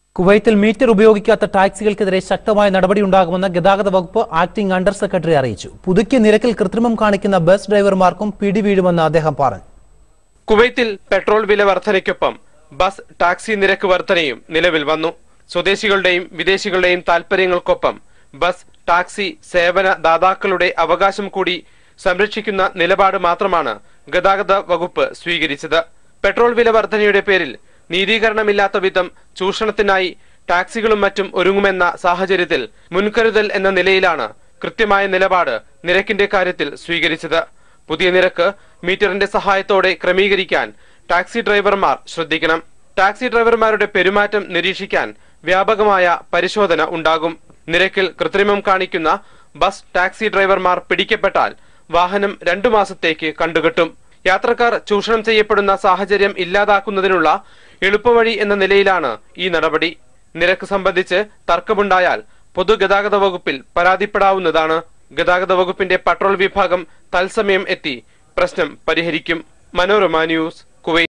കുവൈത്തിൽ മീറ്റർ ഉപയോഗിക്കാത്ത ടാക്സികൾക്കെതിരെ ശക്തമായ നടപടിയുണ്ടാകുമെന്ന് ഗതാഗത വകുപ്പ് ആക്ടിംഗ് അണ്ടർ സെക്രട്ടറി അറിയിച്ചു പുതുക്കിയ നിരക്കിൽ കൃത്രിമം കാണിക്കുന്ന ബസ് ഡ്രൈവർമാർക്കും പിടിവീഴുമെന്ന് അദ്ദേഹം പറഞ്ഞു കുവൈത്തിൽ പെട്രോൾ വില വർധനയ്ക്കൊപ്പം ബസ് ടാക്സി നിരക്ക് വർധനയും നിലവിൽ വന്നു സ്വദേശികളുടെയും വിദേശികളുടെയും താൽപര്യങ്ങൾക്കൊപ്പം ബസ് ടാക്സി സേവന ദാതാക്കളുടെ അവകാശം കൂടി സംരക്ഷിക്കുന്ന നിലപാട് മാത്രമാണ് ഗതാഗത വകുപ്പ് സ്വീകരിച്ചത് പെട്രോൾ വില വർധനയുടെ പേരിൽ നീതീകരണമില്ലാത്ത വിധം ചൂഷണത്തിനായി ടാക്സികളും മറ്റും ഒരുങ്ങുമെന്ന സാഹചര്യത്തിൽ മുൻകരുതൽ എന്ന നിലയിലാണ് കൃത്യമായ നിലപാട് നിരക്കിന്റെ കാര്യത്തിൽ സ്വീകരിച്ചത് പുതിയ നിരക്ക് മീറ്ററിന്റെ സഹായത്തോടെ ക്രമീകരിക്കാൻ ടാക്സി ഡ്രൈവർമാർ ശ്രദ്ധിക്കണം ടാക്സി ഡ്രൈവർമാരുടെ പെരുമാറ്റം നിരീക്ഷിക്കാൻ വ്യാപകമായ പരിശോധന ഉണ്ടാകും നിരക്കിൽ കൃത്രിമം കാണിക്കുന്ന ബസ് ടാക്സി ഡ്രൈവർമാർ പിടിക്കപ്പെട്ടാൽ വാഹനം രണ്ടു മാസത്തേക്ക് കണ്ടുകെട്ടും യാത്രക്കാർ ചൂഷണം ചെയ്യപ്പെടുന്ന സാഹചര്യം ഇല്ലാതാക്കുന്നതിനുള്ള എളുപ്പവഴി എന്ന നിലയിലാണ് ഈ നടപടി നിരക്ക് സംബന്ധിച്ച് തർക്കമുണ്ടായാൽ പൊതുഗതാഗത വകുപ്പിൽ പരാതിപ്പെടാവുന്നതാണ് ഗതാഗത വകുപ്പിന്റെ പട്രോൾ വിഭാഗം തത്സമയം എത്തി പ്രശ്നം പരിഹരിക്കും മനോരമ ന്യൂസ് കുവൈറ്റ്